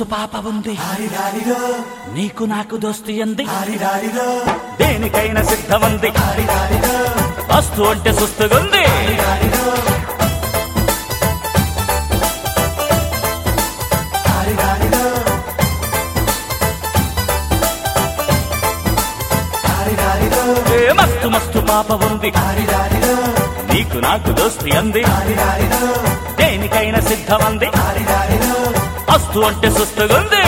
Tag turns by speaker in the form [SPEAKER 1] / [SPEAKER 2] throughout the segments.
[SPEAKER 1] మస్తు పాప ఉంది నీకు నాకు దోస్తి అంది దేనికైనా సిద్ధమంది వస్తు అంటే సుస్తుగుంది ఏ మస్తు మస్తు పాప ఉంది నీకు నాకు దోస్తి అంది దేనికైనా సిద్ధమంది వస్తు అంటే సుస్తుగుంది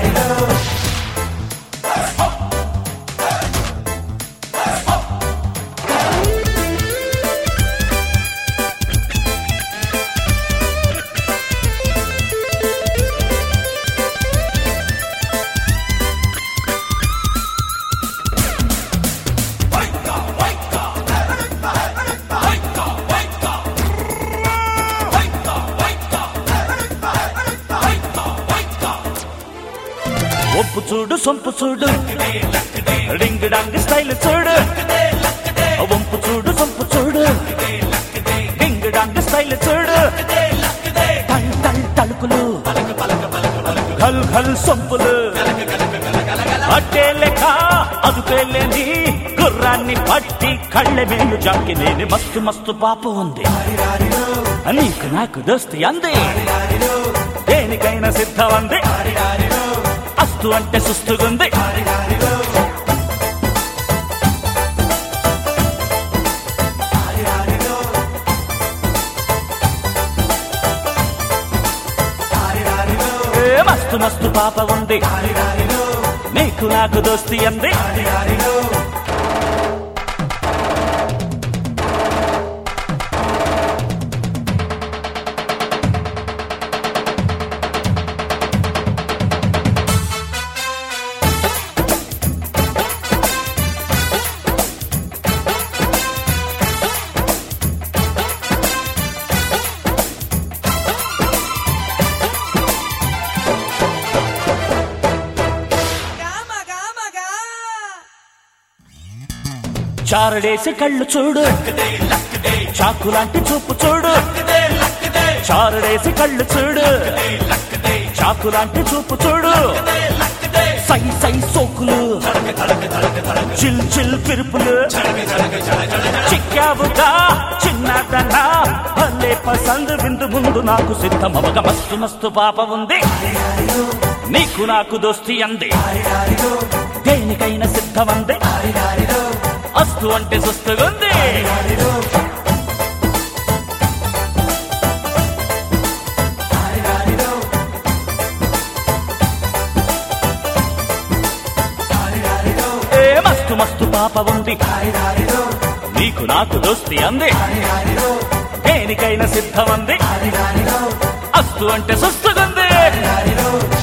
[SPEAKER 1] ఒప్పు చూడు సొంపు చూడు డింగ్ డాంగ్ స్టైల్ చూడు వంపు చూడు సొంపు చూడు డింగ్ డాంగ్ స్టైల్ చూడు టల్ టల్ తలుకులు హల్ హల్ సొంపులు అట్టే లెక్క అదుపేలేని గుర్రాన్ని పట్టి కళ్ళ మేలు జాకి లేని మస్తు మస్తు పాప ఉంది నీకు నాకు దోస్తి అంది దేనికైనా సిద్ధం అంది అస్తు అంటే సుస్తుగుంది ఏ మస్తు మస్తు పాప ఉంది నీకు నాకు దోస్తి అంది చారడేసి కళ్ళు చూడు చాకు లాంటి చూపు చూడు చారడేసి కళ్ళు చూడు చాకు లాంటి చూపు చూడు సై సై సోకులు చిల్ చిల్ పిరుపులు చిక్కావుగా చిన్నదన్నా భలే పసందు విందు ముందు నాకు సిద్ధమవగ మస్తు మస్తు పాప ఉంది నీకు నాకు దోస్తి అంది దేనికైనా సిద్ధమంది అస్తు అంటే సుస్తుగుంది ఏ మస్తు మస్తు పాప ఉంది నీకు నాకు దోస్తి అంది దేనికైనా సిద్ధమంది అస్తు అంటే సుస్తుగుంది